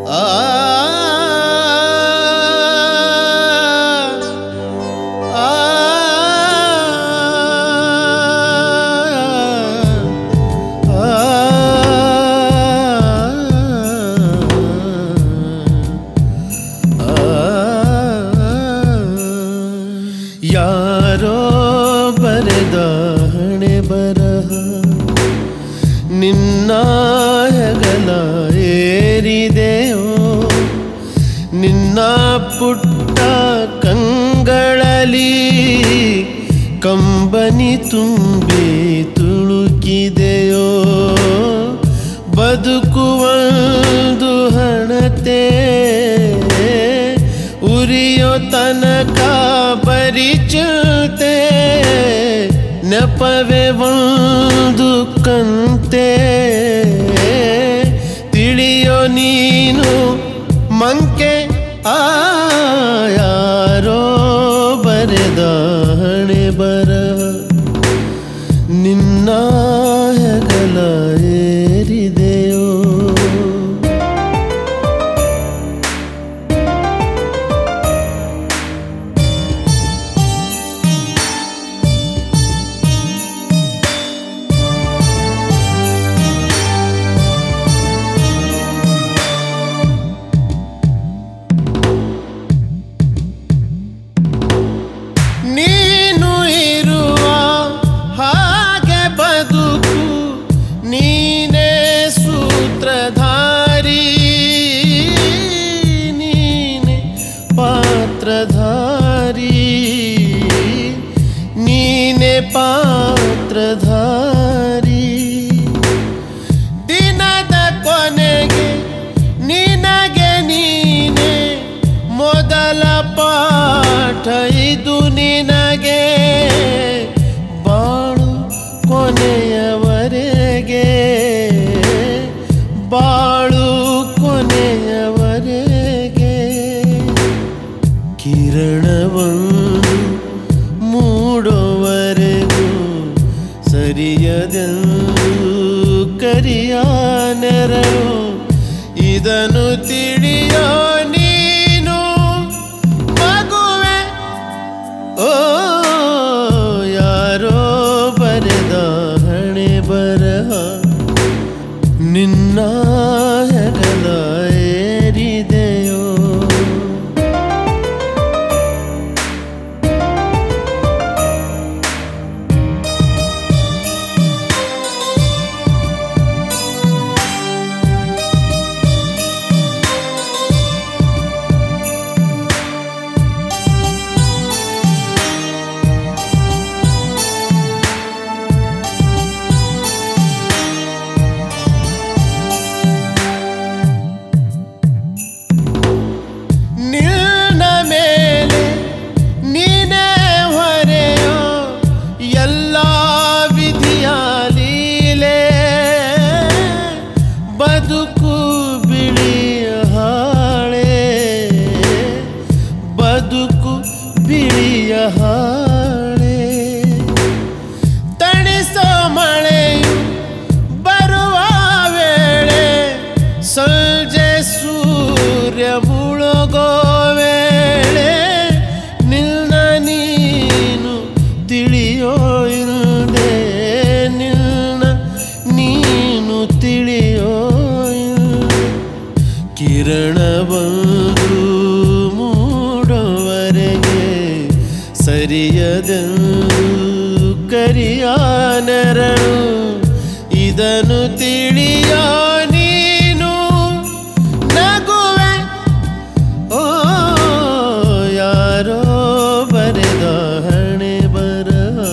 ಆ ಆ ಯಾರೋ ಬರೆದ ಹಣೆ ಬರಹ ನಿನ್ನ ಹೆಗಲ ಏರಿದೆಯೋ ನಿನ್ನ ಪುಟ್ಟ ಕಂಗಳಲ್ಲಿ ಕಂಬನಿ ತುಂಬಿ ತುಳುಕಿದೆಯೋ ಬದುಕುವಂದು ಹಣತೆ ಉರಿಯೋ ತನಕ ಪರಿಚತೆ ನೆಪವೇ ಒಂದು ಕಂತೆ ತಿಳಿಯೋ ನೀನು ಮಂಕೆ ಆ ಯಾರೋ ಬರೆದ ಹಣೆ ಬರ ನಿನ್ನ ಹೆಗಲ ಏರಿದೆಯೋ ನೀನು ಇರುವ ಹಾಗೆ ಬದುಕು ನೀನೇ ಸೂತ್ರಧಾರಿ ನೀನೆ ಪಾತ್ರಧಾರಿ ನೀನೆ ಪಾತ್ರಧಾರಿ ದಿನದ ಕೊನೆಗೆ ನಿನಗೆ ನೀನೆ ಮೊದಲ ಪಾಠ ಇದು ನಿನಗೆ ಬಾಳು ಕೊನೆಯವರೆಗೆ ಬಾಳು ಕೊನೆಯವರೆಗೆ ಕಿರಣವೊಂದು ಮೂಡೋವರೆಗೂ ಸರಿಯದೆಂದು ಕರಿಯ ನೆರಳು ಇದನ್ನು ತಿಳಿಯೋ ನೀನು ಮಗುವೆ ಓ ಯಾರೋ ಬರೆದ ಹಣೆ ಬರಹ ನಿನ್ನ ಹೆಗಲ ಏರಿದೆಯೋ ನಿನ್ನ ಮೇಲೆ ನೀನೇ ಹೊರೆಯೋ ಎಲ್ಲ ವಿಧಿಯ ಲೀಲೆ ಬದುಕು ಬಿಳಿಯ ಹಾಳೆ ಬದುಕು ಬಿಳಿಯ ಹಾಳೆ ತಣಿಸೋ ಮಳೆಯು ಬರುವ ವೇಳೆ ಸಂಜೆ ಸೂರ್ಯ ಮುಳುಗೋ ವೇಳೆ ನಿನ್ನ ನೀನು ತಿಳಿಯೋ ಇಲ್ಲದೆ ನಿನ್ನ ನೀನು ತಿಳಿಯೋ ಇಲ್ಲದೆ ಕಿರಣ ಬಂದು ಮೂಡುವರೆಗೆ ಸರಿಯದೆಂದು ಕರಿಯ ನೆರಳು ಇದನ್ನು ತಿಳಿಯೋ ನೀನು ನಗುವೆ ಓ ಯಾರೋ ಬರೆದ ಹಣೆ ಬರ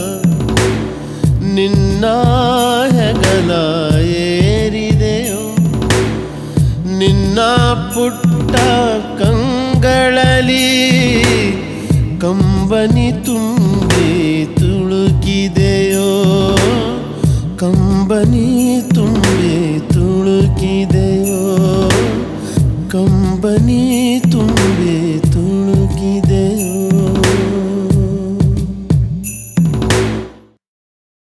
ನಿನ್ನ ಹೆಗಲ ಏರಿದೆಯೋ ನಿನ್ನ ಪುಟ್ಟ ಕಂಗಳಲ್ಲಿ ಕಂಬನಿ ತುಂಬ